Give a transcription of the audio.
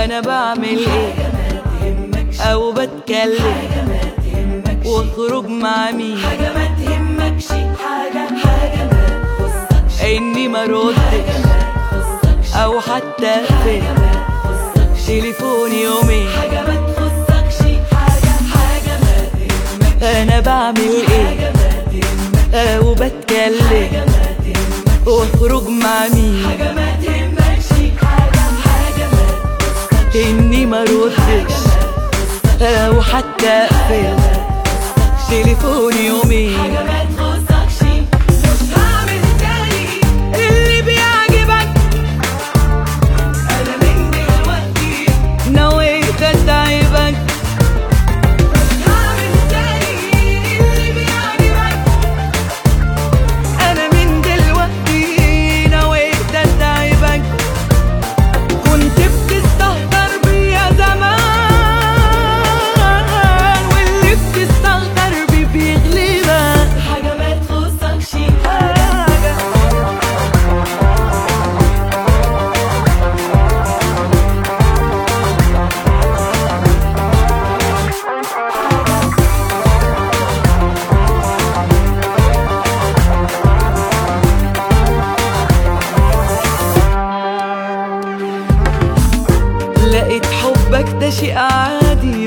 انا بعمل ايه او بتكلم واخرج مع مين حاجة ما تهمكش حاجة حاجة ما تخصكش اني ما ردش تخصكش او حتى اقفل تخصكش تليفوني يومين حاجة ما تخصكش حاجة حاجة ما تهمكش انا بعمل ايه حاجة ما تهمكش او بتكلم حاجة ما تهمكش واخرج مع مين حاجة ما تهمكش حاجة حاجة ما تخصكش اني ما ردش او حتى اقفل تليفوني يومين حاجة ما تخصكش مش هعمل تاني اللي بيعجبك أنا من دلوقتي نويت اتعبك مش هعمل تاني اللي بيعجبك انا من دلوقتي نويت اتعبك كنت بتستهتر بيا زمان واللي بتستهتر بيه بيغلبك حاجة ما تخصكش حاجة لقيت حبك ده شيء عادي